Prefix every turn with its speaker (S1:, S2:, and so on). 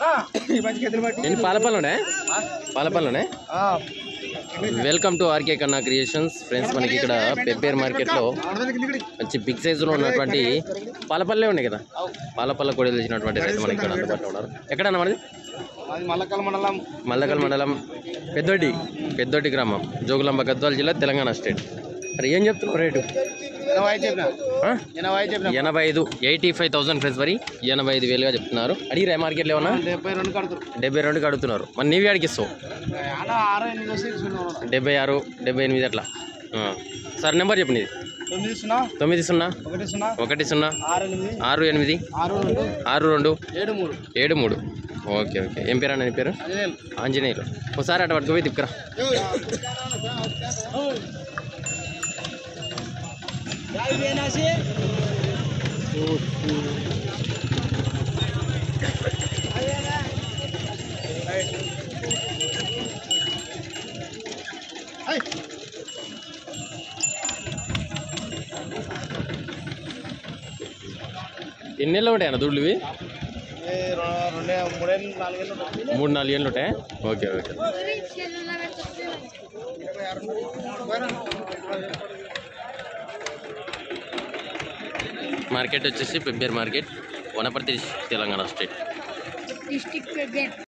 S1: ఏంటి పాలపల్లోనే పాలపల్లోనే welcome to RK Kanna creations friends మనకి ఇక్కడ పెబ్బేర్ మార్కెట్లో మంచి బిగ్ సైజులో ఉన్నటువంటి పాలపల్లె ఉన్నాయి కదా పాలపల్ల కూడా తెలిసినటువంటి రైతు మనకి ఇక్కడ అందుబాటులో ఉన్నారు ఎక్కడన్నా మనది
S2: అది మల్లకల్ మండలం
S1: మల్లకల్ మండలం పెద్దొడ్డి పెద్దొడ్డి గ్రామం జోగులాంబ గద్వాల జిల్లా తెలంగాణ స్టేట్ మరి ఏం చెప్తున్నావు రేటు
S2: ఎనభై చెప్పిన
S1: ఆ?
S2: ఎనభై చెప్పిన
S1: ఎనభై ఐదు ఎయిటీ ఫైవ్ థౌసండ్ ఫ్రెండ్స్ మరి ఎనభై ఐదు వేలుగా చెప్తున్నారు అడిగిరా మార్కెట్లో ఏమన్నా
S2: డెబ్బై రెండు కడుతురు
S1: డెబ్బై రెండుకి అడుగుతున్నారు మరి నీవి అడిగిస్తావు
S2: ఆడ ఆరు ఎనిమిది వస్తే ఇచ్చుకున్నాను
S1: డెబ్బై ఆరు డెబ్బై ఎనిమిది అట్లా ఆ. సార్ నెంబర్ చెప్పు నీది
S2: తొమ్మిది సున్నా
S1: తొమ్మిది సున్నా
S2: ఒకటి సున్నా
S1: ఒకటి సున్నా
S2: ఆరు ఎనిమిది
S1: ఆరు ఎనిమిది
S2: ఆరు రెండు
S1: ఆరు రెండు
S2: ఏడు మూడు
S1: ఏడు మూడు ఓకే ఓకే ఏం పేరు అన్న నీ పేరు
S2: అజనేలు
S1: ఆంజనేయులు ఒకసారి అటు పట్టుకుపోయి తిప్పుకురా ఎన్ని నెలలు ఉంటాయి అన్న దుడ్లు ఇవి
S2: రెండే మూడేళ్ళు నాలుగేళ్ళు ఉంటుంది.
S1: మూడు నాలుగు ఏళ్ళు ఉంటాయి ఓకే ఓకే మార్కెట్ వచ్చేసి Pebbair market Wanaparthy Telangana state
S3: district president